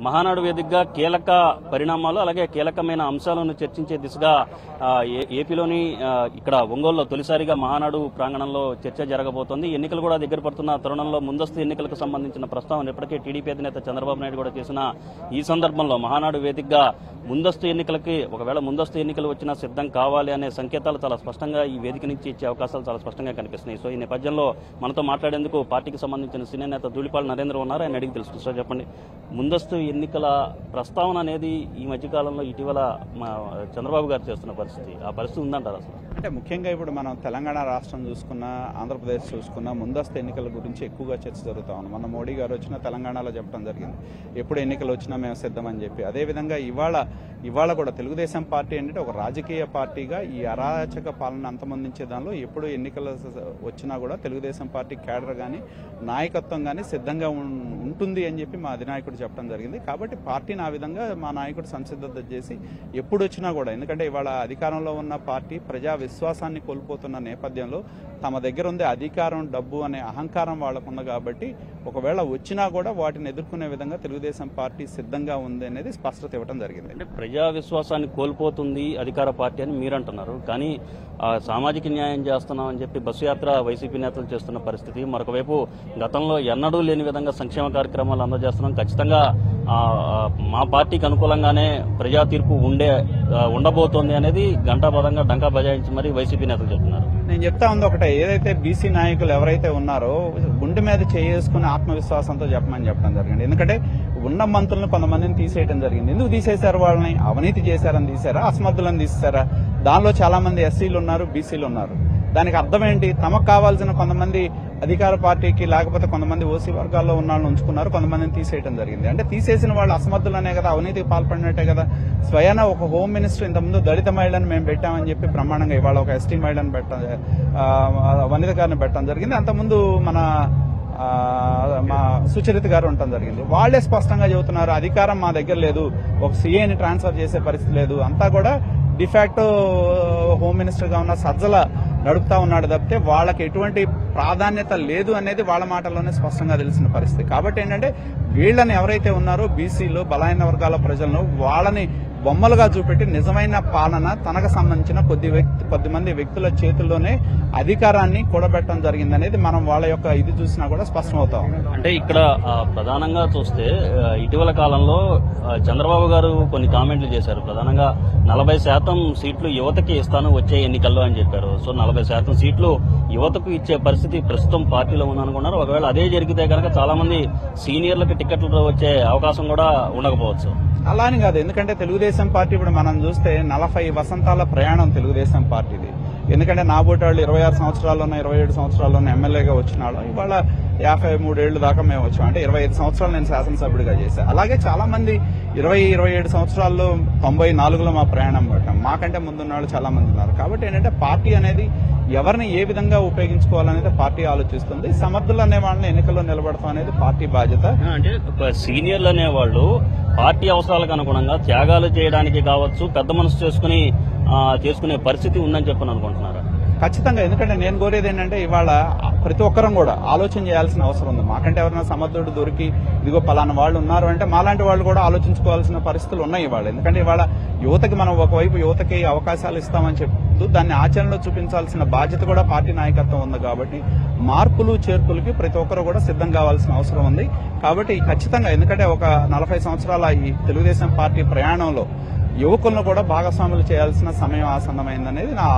మహానాడు వేదికగా కీలక పరిణామాలు అలాగే కీలకమైన అంశాలను చర్చించే దిశగా ఆ, ఏ- ఏపీలోని ఆ, ఇక్కడ ఒంగోలులో తొలిసారిగా మహానాడు ప్రాంగణంలో చర్చ జరగబోతోంది ఎన్నికలు కూడా దగ్గర పడుతున్న తరుణంలో ముందస్తు ఎన్నికలకు సంబంధించిన ప్రస్తావన ఇప్పటికే టీడీపీ అధినేత చంద్రబాబు నాయుడు కూడా చేసిన ఈ సందర్భంలో మహానాడు వేదికగా ముందస్తు ఎన్నికలకి ఒకవేళ ముందస్తు ఎన్నికలు వచ్చినా సిద్ధం కావాలి అనే సంకేతాలు చాలా స్పష్టంగా ఈ వేదిక నుంచి ఇచ్చే అవకాశాలు చాలా స్పష్టంగా కనిపిస్తున్నాయి సో ఈ నేపథ్యంలో మనతో మాట్లాడేందుకు పార్టీకి సంబంధించిన సీనియర్ నేత ధూళిపాల నరేంద్ర ఉన్నారు ఆయన అడిగి తెలుసు సార్ చెప్పండి ముందస్తు ఎన్నికల ప్రస్తావన అనేది ఈ మధ్యకాలంలో ఇటీవల మా చంద్రబాబు గారు చేస్తున్న పరిస్థితి ఆ పరిస్థితి ఉందంటారు అసలు అంటే ముఖ్యంగా ఇప్పుడు మనం తెలంగాణ రాష్ట్రం చూసుకున్నా ఆంధ్రప్రదేశ్ చూసుకున్నా ముందస్తు ఎన్నికల గురించి ఎక్కువగా చర్చ జరుగుతా ఉంది మన మోడీ గారు వచ్చిన తెలంగాణలో చెప్పడం జరిగింది ఎప్పుడు ఎన్నికలు వచ్చినా మేము సిద్ధమని చెప్పి అదేవిధంగా ఇవాళ ఇవాళ కూడా తెలుగుదేశం పార్టీ ఏంటంటే ఒక రాజకీయ పార్టీగా ఈ అరాచక పాలన అంతమొందించే దానిలో ఎప్పుడు ఎన్నికలు స- వచ్చినా కూడా తెలుగుదేశం పార్టీ కేడర్ కానీ నాయకత్వం కానీ సిద్ధంగా ఉం- ఉంటుంది అని చెప్పి మా అధినాయకుడు చెప్పడం జరిగింది కాబట్టి పార్టీని ఆ విధంగా మా నాయకుడు సంసిద్ధత చేసి ఎప్పుడు వచ్చినా కూడా ఎందుకంటే ఇవాళ అధికారంలో ఉన్న పార్టీ ప్రజా విశ్వాసాన్ని కోల్పోతున్న నేపథ్యంలో తమ దగ్గర ఉంది అధికారం డబ్బు అనే అహంకారం వాళ్ళకుంది కాబట్టి ఒకవేళ వచ్చినా కూడా వాటిని ఎదుర్కొనే విధంగా తెలుగుదేశం పార్టీ సిద్ధంగా ఉంది అనేది స్పష్టత ఇవ్వడం జరిగింది అంటే ప్రజా విశ్వాసాన్ని కోల్పోతుంది అధికార పార్టీ అని మీరు అంటున్నారు కానీ ఆ, సామాజిక న్యాయం చేస్తున్నామని చెప్పి బస్సు యాత్ర వైసీపీ నేతలు చేస్తున్న పరిస్థితి మరొక వైపు గతంలో ఎన్నడూ లేని విధంగా సంక్షేమ కార్యక్రమాలు అందజేస్తున్నాం ఖచ్చితంగా ఆ, ఆ, మా పార్టీకి అనుకూలంగానే ప్రజా తీర్పు ఉండే ఆ, ఉండబోతోంది అనేది గంటాపదంగా డంకా బజాయించి మరి వైసీపీ నేతలు చెప్తున్నారు నేను చెప్తా ఉంది ఒకటే ఏదైతే బీసీ నాయకులు ఎవరైతే ఉన్నారో గుండె మీద చేసుకుని ఆత్మవిశ్వాసంతో చెప్పమని చెప్పడం జరిగింది ఎందుకంటే ఉన్న మంత్రులను కొంతమందిని తీసేయడం జరిగింది ఎందుకు తీసేశారు వాళ్ళని అవినీతి చేశారని తీశారా అసమర్థులను తీసేశారా దానిలో చాలా మంది ఎస్సీలు ఉన్నారు బీసీలు ఉన్నారు దానికి అర్థం ఏంటి తమకు కావాల్సిన కొంతమంది అధికార పార్టీకి లేకపోతే కొంతమంది ఓసీ వర్గాల్లో ఉన్న వాళ్ళని ఉంచుకున్నారు కొంతమందిని తీసేయడం జరిగింది అంటే తీసేసిన వాళ్ళు అసమర్థులనే కదా అవినీతికి పాల్పడినట్టే కదా స్వయాన ఒక హోమ్ మినిస్టర్ ఇంతకుముందు దళిత మహిళను మేము పెట్టామని చెప్పి బ్రహ్మాండంగా ఇవాళ ఒక ఎస్టీ మహిళను పెట్ట ఆ, వనిత గారిని పెట్టడం జరిగింది అంతకుముందు మన ఆ, మా సుచరిత గారు ఉండటం జరిగింది వాళ్లే స్పష్టంగా చెబుతున్నారు అధికారం మా దగ్గర లేదు ఒక సీఏని ట్రాన్స్ఫర్ చేసే పరిస్థితి లేదు అంతా కూడా డిఫాక్టో హోమ్ మినిస్టర్ గా ఉన్న సజ్జల నడుపుతా ఉన్నాడు తప్పితే వాళ్ళకి ఎటువంటి ప్రాధాన్యత లేదు అనేది వాళ్ళ మాటల్లోనే స్పష్టంగా తెలిసిన పరిస్థితి కాబట్టి ఏంటంటే వీళ్ళని ఎవరైతే ఉన్నారో బీసీలు బలహీన వర్గాల ప్రజలను వాళ్ళని బొమ్మలుగా చూపెట్టి నిజమైన పాలన తనకు సంబంధించిన కొద్ది వ్యక్తి కొద్ది మంది వ్యక్తుల చేతుల్లోనే అధికారాన్ని కూడబెట్టడం జరిగింది అనేది మనం వాళ్ళ యొక్క ఇది చూసినా కూడా స్పష్టమవుతా ఉంది అంటే ఇక్కడ ఆ, ప్రధానంగా చూస్తే ఆ, ఇటీవల కాలంలో ఆ, చంద్రబాబు గారు కొన్ని కామెంట్లు చేశారు ప్రధానంగా నలభై శాతం సీట్లు యువతకి ఇస్తాను వచ్చే ఎన్నికల్లో అని చెప్పారు సో నలభై శాతం సీట్లు యువతకు ఇచ్చే పరిస్థితి ప్రస్తుతం పార్టీలో ఉందనుకున్నారు ఒకవేళ అదే జరిగితే కనుక చాలా మంది సీనియర్లకు టికెట్లు వచ్చే అవకాశం కూడా ఉండకపోవచ్చు అలా అని కాదు ఎందుకంటే తెలుగుదేశం పార్టీ ఇప్పుడు మనం చూస్తే నలభై వసంతాల ప్రయాణం తెలుగుదేశం పార్టీది ఎందుకంటే నా బోటి వాళ్ళు ఇరవై ఆరు సంవత్సరాల్లోనే ఇరవై ఏడు సంవత్సరాల్లోనే ఎమ్మెల్యేగా వచ్చినాడు ఇవాళ యాభై మూడేళ్లు దాకా మేము వచ్చాం అంటే ఇరవై ఐదు సంవత్సరాలు నేను శాసనసభ్యుడిగా చేశాను అలాగే చాలా మంది ఇరవై ఇరవై ఏడు సంవత్సరాల్లో తొంభై నాలుగులో మా ప్రయాణం పట్టాం మాకంటే ముందున్న వాళ్ళు చాలా మంది ఉన్నారు కాబట్టి ఏంటంటే పార్టీ అనేది ఎవరిని ఏ విధంగా ఉపయోగించుకోవాలనేది పార్టీ ఆలోచిస్తుంది సమర్థులు అనే వాళ్ళని ఎన్నికల్లో నిలబడతాం అనేది పార్టీ బాధ్యత అంటే ఒక సీనియర్లు అనేవాళ్ళు పార్టీ అవసరాలకు అనుగుణంగా త్యాగాలు చేయడానికి కావచ్చు పెద్ద మనసు చేసుకుని ఆ, చేసుకునే పరిస్థితి ఉందని చెప్పని అనుకుంటున్నారు ఖచ్చితంగా ఎందుకంటే నేను కోరేది ఏంటంటే ఇవాళ ప్రతి ఒక్కరం కూడా ఆలోచన చేయాల్సిన అవసరం ఉంది మాకంటే ఎవరైనా సమర్థుడు దొరికి ఇదిగో పలానా వాళ్ళు ఉన్నారు అంటే మాలాంటి వాళ్ళు కూడా ఆలోచించుకోవాల్సిన పరిస్థితులు ఉన్నాయి ఇవాళ ఎందుకంటే ఇవాళ యువతకి మనం ఒకవైపు యువతకి అవకాశాలు ఇస్తామని చెప్తూ దాన్ని ఆచరణలో చూపించాల్సిన బాధ్యత కూడా పార్టీ నాయకత్వం ఉంది కాబట్టి మార్పులు చేర్పులకి ప్రతి ఒక్కరు కూడా సిద్ధం కావాల్సిన అవసరం ఉంది కాబట్టి ఖచ్చితంగా ఎందుకంటే ఒక నలభై సంవత్సరాల ఈ తెలుగుదేశం పార్టీ ప్రయాణంలో యువకులను కూడా భాగస్వాములు చేయాల్సిన సమయం ఆసన్నమైందనేది నా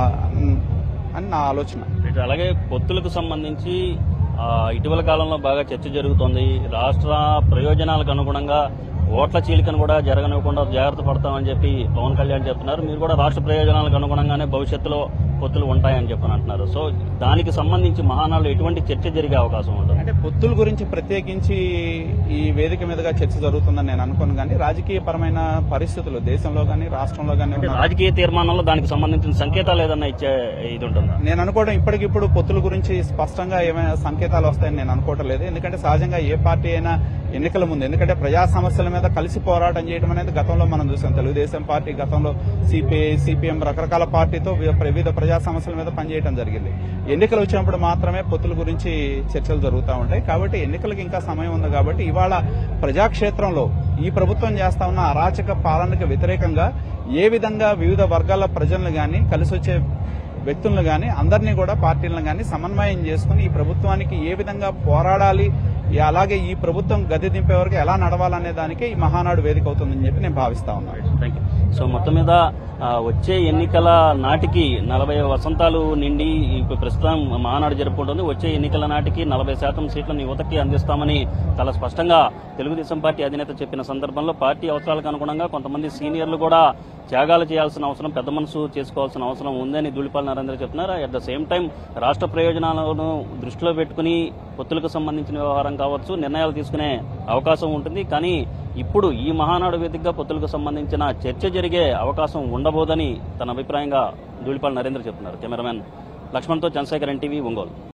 అని నా ఆలోచన ఇటు అలాగే పొత్తులకు సంబంధించి ఆ, ఇటీవల కాలంలో బాగా చర్చ జరుగుతోంది రాష్ట్ర ప్రయోజనాలకు అనుగుణంగా ఓట్ల చీలికను కూడా జరగనివ్వకుండా జాగ్రత్త పడతామని చెప్పి పవన్ కళ్యాణ్ చెప్తున్నారు మీరు కూడా రాష్ట్ర ప్రయోజనాలకు అనుగుణంగానే భవిష్యత్తులో పొత్తులు ఉంటాయని చెప్పని అంటున్నారు సో దానికి సంబంధించి మహానాడులో ఎటువంటి చర్చ జరిగే అవకాశం ఉంటుంది అంటే పొత్తుల గురించి ప్రత్యేకించి ఈ వేదిక మీదుగా చర్చ జరుగుతుందని నేను అనుకోను కానీ రాజకీయ పరమైన పరిస్థితులు దేశంలో కానీ రాష్ట్రంలో కానీ అంటే ఉన్న రాజకీయ తీర్మానంలో దానికి సంబంధించిన సంకేతాలు ఏదన్నా ఇచ్చే ఇది ఉంటుందా నేను అనుకోవడం ఇప్పటికిప్పుడు పొత్తుల గురించి స్పష్టంగా ఏమైనా సంకేతాలు వస్తాయని నేను అనుకోవటం లేదు ఎందుకంటే సహజంగా ఏ పార్టీ అయినా ఎన్నికల ముందు ఎందుకంటే ప్రజా సమస్యల మీద మీద కలిసి పోరాటం చేయడం అనేది గతంలో మనం చూసాం తెలుగుదేశం పార్టీ గతంలో సిపిఐ సిపిఎం రకరకాల పార్టీతో వి- వివిధ ప్రజా సమస్యల మీద పనిచేయడం జరిగింది ఎన్నికలు వచ్చినప్పుడు మాత్రమే పొత్తుల గురించి చర్చలు జరుగుతూ ఉంటాయి కాబట్టి ఎన్నికలకు ఇంకా సమయం ఉంది కాబట్టి ఇవాళ ప్రజాక్షేత్రంలో ఈ ప్రభుత్వం చేస్తా ఉన్న అరాచక పాలనకు వ్యతిరేకంగా ఏ విధంగా వివిధ వర్గాల ప్రజలను గాని కలిసి వచ్చే వ్యక్తులను గాని అందరినీ కూడా పార్టీలను గాని సమన్వయం చేసుకుని ఈ ప్రభుత్వానికి ఏ విధంగా పోరాడాలి ఈ- అలాగే ఈ ప్రభుత్వం గద్దె దింపే వరకు ఎలా నడవాలనే దానికే ఈ మహానాడు వేదిక అవుతుందని చెప్పి నేను భావిస్తా ఉన్నాను థ్యాంక్ యూ సో మొత్తం మీద ఆ, వచ్చే ఎన్నికల నాటికి నలభై వసంతాలు నిండి ఇప్పుడు ప్రస్తుతం మహానాడు జరుపుకుంటుంది వచ్చే ఎన్నికల నాటికి నలభై శాతం సీట్లను యువతకి అందిస్తామని చాలా స్పష్టంగా తెలుగుదేశం పార్టీ అధినేత చెప్పిన సందర్భంలో పార్టీ అవసరాలకు అనుగుణంగా కొంతమంది సీనియర్లు కూడా త్యాగాలు చేయాల్సిన అవసరం పెద్ద మనసు చేసుకోవాల్సిన అవసరం ఉందని ధూళిపాల నరేంద్ర చెప్తున్నారు అట్ ద సేమ్ టైం రాష్ట్ర ప్రయోజనాలను దృష్టిలో పెట్టుకుని పొత్తులకు సంబంధించిన వ్యవహారం కావచ్చు నిర్ణయాలు తీసుకునే అవకాశం ఉంటుంది కానీ ఇప్పుడు ఈ మహానాడు వేదికగా పొత్తులకు సంబంధించిన చర్చ జరిగే అవకాశం ఉండబోదని తన అభిప్రాయంగా ధూళిపాల నరేంద్ర చెప్తున్నారు కెమెరామెన్ లక్ష్మణ్తో చంద్రశేఖర్ ఎన్టీవీ ఒంగోలు